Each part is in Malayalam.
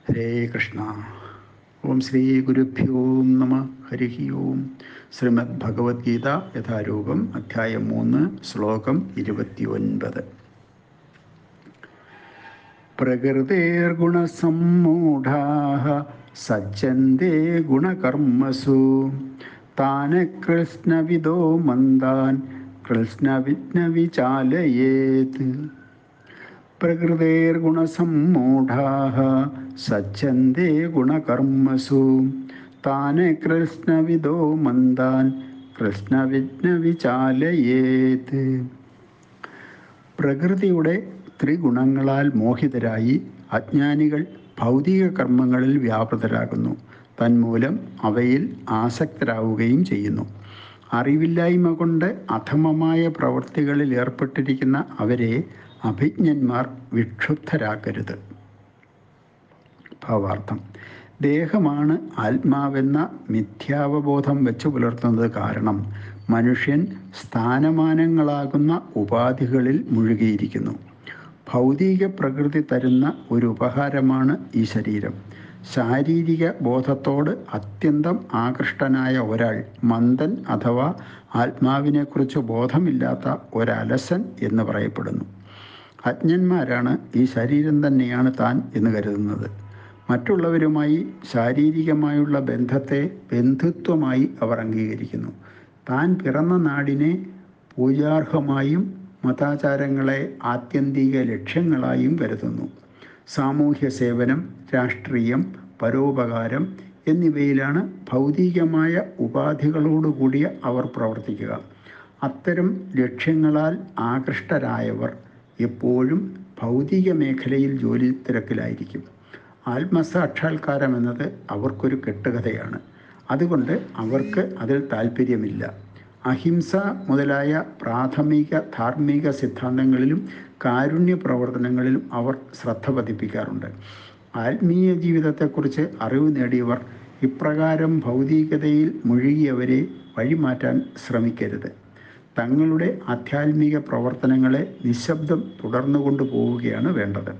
ഹരേ കൃഷ്ണ ഓം ശ്രീ ഗുരുഭ്യോ നമ ഹരി ഓം ശ്രീമദ് ഭഗവത്ഗീത യഥാരൂപം അധ്യായം മൂന്ന് ശ്ലോകം ഇരുപത്തി ഒൻപത് പ്രകൃതേർഗുണസമ്മൂഢാ സജ്ജന്തേ ഗുണകർമ്മസു താന കൃഷ്ണവിദോ മന്ദാൻ കൃഷ്ണവിഘ്നവിചാലയേത് പ്രകൃതേർഗുണസമ്മൂഢാः സജ്ജന്തേ ഗുണകർമ്മസു താനെ കൃഷ്ണവിദോ മന്ദാൻ കൃഷ്ണവിഘ്നവിചാലയേത് പ്രകൃതിയുടെ ത്രിഗുണങ്ങളാൽ മോഹിതരായി അജ്ഞാനികൾ ഭൗതിക കർമ്മങ്ങളിൽ വ്യാപൃതരാകുന്നു തന്മൂലം അവയിൽ ആസക്തരാവുകയും ചെയ്യുന്നു അറിവില്ലായ്മ കൊണ്ട് അധമമായ പ്രവൃത്തികളിൽ ഏർപ്പെട്ടിരിക്കുന്ന അവരെ അഭിജ്ഞന്മാർ വിക്ഷുബ്ധരാക്കരുത് ഭാവാർത്ഥം ദേഹമാണ് ആത്മാവെന്ന മിഥ്യാവബോധം വെച്ച് പുലർത്തുന്നത് കാരണം മനുഷ്യൻ സ്ഥാനമാനങ്ങളാകുന്ന ഉപാധികളിൽ മുഴുകിയിരിക്കുന്നു ഭൗതിക പ്രകൃതി തരുന്ന ഒരു ഉപഹാരമാണ് ഈ ശരീരം ശാരീരിക ബോധത്തോട് അത്യന്തം ആകൃഷ്ടനായ ഒരാൾ മന്ദൻ അഥവാ ആത്മാവിനെക്കുറിച്ച് ബോധമില്ലാത്ത ഒരലസൻ എന്ന് പറയപ്പെടുന്നു അജ്ഞന്മാരാണ് ഈ ശരീരം തന്നെയാണ് താൻ എന്ന് കരുതുന്നത് മറ്റുള്ളവരുമായി ശാരീരികമായുള്ള ബന്ധത്തെ ബന്ധുത്വമായി അവർ അംഗീകരിക്കുന്നു താൻ പിറന്ന നാടിനെ പൂജാർഹമായും മതാചാരങ്ങളെ ആത്യന്തിക ലക്ഷ്യങ്ങളായും കരുതുന്നു സാമൂഹ്യ സേവനം രാഷ്ട്രീയം പരോപകാരം എന്നിവയിലാണ് ഭൗതികമായ ഉപാധികളോടുകൂടിയ അവർ പ്രവർത്തിക്കുക അത്തരം ലക്ഷ്യങ്ങളാൽ ആകൃഷ്ടരായവർ എപ്പോഴും ഭൗതിക മേഖലയിൽ ജോലി തിരക്കിലായിരിക്കും ആത്മസാക്ഷാത്കാരം എന്നത് അവർക്കൊരു കെട്ടുകഥയാണ് അതുകൊണ്ട് അവർക്ക് അതിൽ താല്പര്യമില്ല അഹിംസ മുതലായ പ്രാഥമിക ധാർമ്മിക സിദ്ധാന്തങ്ങളിലും കാരുണ്യ പ്രവർത്തനങ്ങളിലും അവർ ശ്രദ്ധ പതിപ്പിക്കാറുണ്ട് ആത്മീയ ജീവിതത്തെക്കുറിച്ച് അറിവ് നേടിയവർ ഇപ്രകാരം ഭൗതികതയിൽ മുഴുകിയവരെ വഴിമാറ്റാൻ ശ്രമിക്കരുത് തങ്ങളുടെ ആധ്യാത്മിക പ്രവർത്തനങ്ങളെ നിശബ്ദം തുടർന്നു കൊണ്ടുപോവുകയാണ് വേണ്ടത്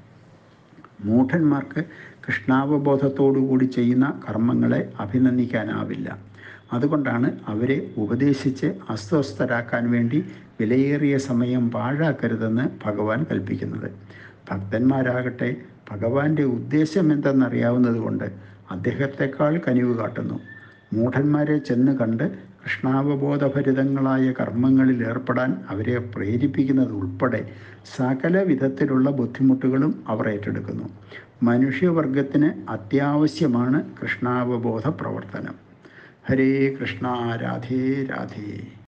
മൂഢന്മാർക്ക് കൃഷ്ണാവബോധത്തോടുകൂടി ചെയ്യുന്ന കർമ്മങ്ങളെ അഭിനന്ദിക്കാനാവില്ല അതുകൊണ്ടാണ് അവരെ ഉപദേശിച്ച് അസ്വസ്ഥരാക്കാൻ വേണ്ടി വിലയേറിയ സമയം പാഴാക്കരുതെന്ന് ഭഗവാൻ കൽപ്പിക്കുന്നത് ഭക്തന്മാരാകട്ടെ ഭഗവാന്റെ ഉദ്ദേശം എന്തെന്നറിയാവുന്നത് കൊണ്ട് അദ്ദേഹത്തെക്കാൾ കനിവ് കാട്ടുന്നു മൂഢന്മാരെ ചെന്ന് കണ്ട് കൃഷ്ണാവബോധഭരിതങ്ങളായ കർമ്മങ്ങളിൽ ഏർപ്പെടാൻ അവരെ പ്രേരിപ്പിക്കുന്നത് ഉൾപ്പെടെ സകല വിധത്തിലുള്ള ബുദ്ധിമുട്ടുകളും അവർ ഏറ്റെടുക്കുന്നു മനുഷ്യവർഗത്തിന് അത്യാവശ്യമാണ് കൃഷ്ണാവബോധ പ്രവർത്തനം ഹരേ കൃഷ്ണ രാധേ രാധേ